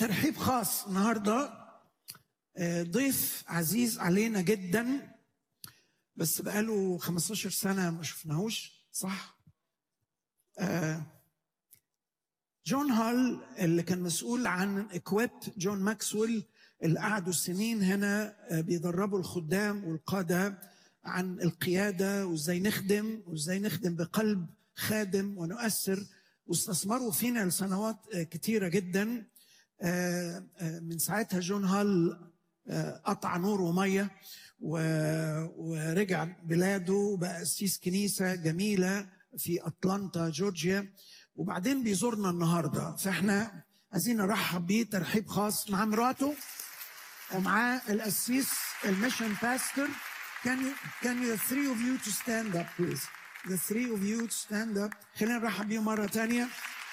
ترحيب خاص النهارده آه، ضيف عزيز علينا جدا بس بقاله 15 سنه ما شفناهوش صح؟ آه، جون هال اللي كان مسؤول عن اكويب جون ماكسويل اللي قعدوا سنين هنا آه، بيدربوا الخدام والقاده عن القياده وازاي نخدم وازاي نخدم بقلب خادم ونؤثر واستثمروا فينا لسنوات آه، كتيره جدا آه، آه، من ساعتها جون هال آه، قطع نور وميه و- ورجع بلاده وبقى قسيس كنيسه جميله في اتلانتا جورجيا وبعدين بيزورنا النهارده فاحنا عايزين نرحب بيه ترحيب خاص مع مراته ومعاه القسيس الميشن باستور can you can you the three of you to stand up please the three of you to stand up خلينا نرحب بيهم مره تانية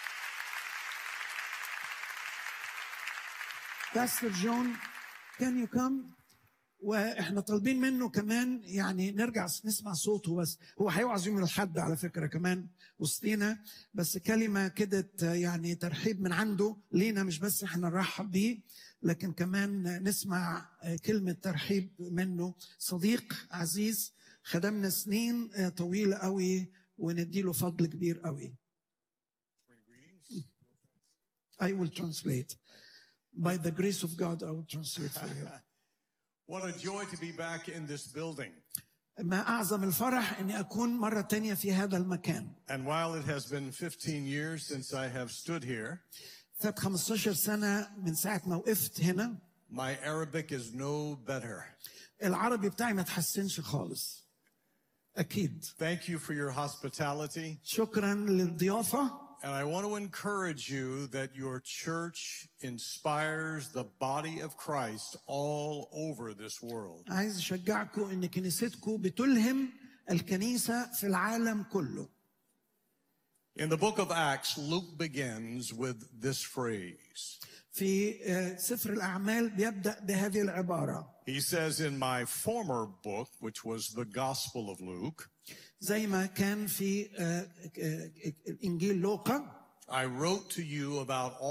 باستور جون can you come واحنا طالبين منه كمان يعني نرجع نسمع صوته بس هو هيوعظ يوم الاحد على فكره كمان وسطينا بس كلمه كده ت- يعني ترحيب من عنده لينا مش بس احنا نرحب بيه لكن كمان نسمع آه، كلمه ترحيب منه صديق عزيز خدمنا سنين آه، طويله قوي ونديله فضل كبير قوي I will translate. By the grace of God, I will translate for you. What a joy to be back in this building. ما أعظم الفرح أني أكون مرة تانية في هذا المكان And while it has been 15 years since I have stood here, فات 15 سنة من ساعة ما وقفت هنا my Arabic is no better. العربي بتاعي ما تحسنش خالص أكيد Thank you for your hospitality. شكرا للضيافة And I want to encourage you that your church inspires the body of Christ all over this world. عايز أشجعكم أن كنيستكم بتلهم الكنيسة في العالم كله In the book of Acts, Luke begins with this phrase. في آه، سفر الأعمال بيبدأ بهذه العبارة He says, In my former book, which was the Gospel of Luke, زي ما كان في آه، آه، آه، إنجيل لوقا I wrote to you about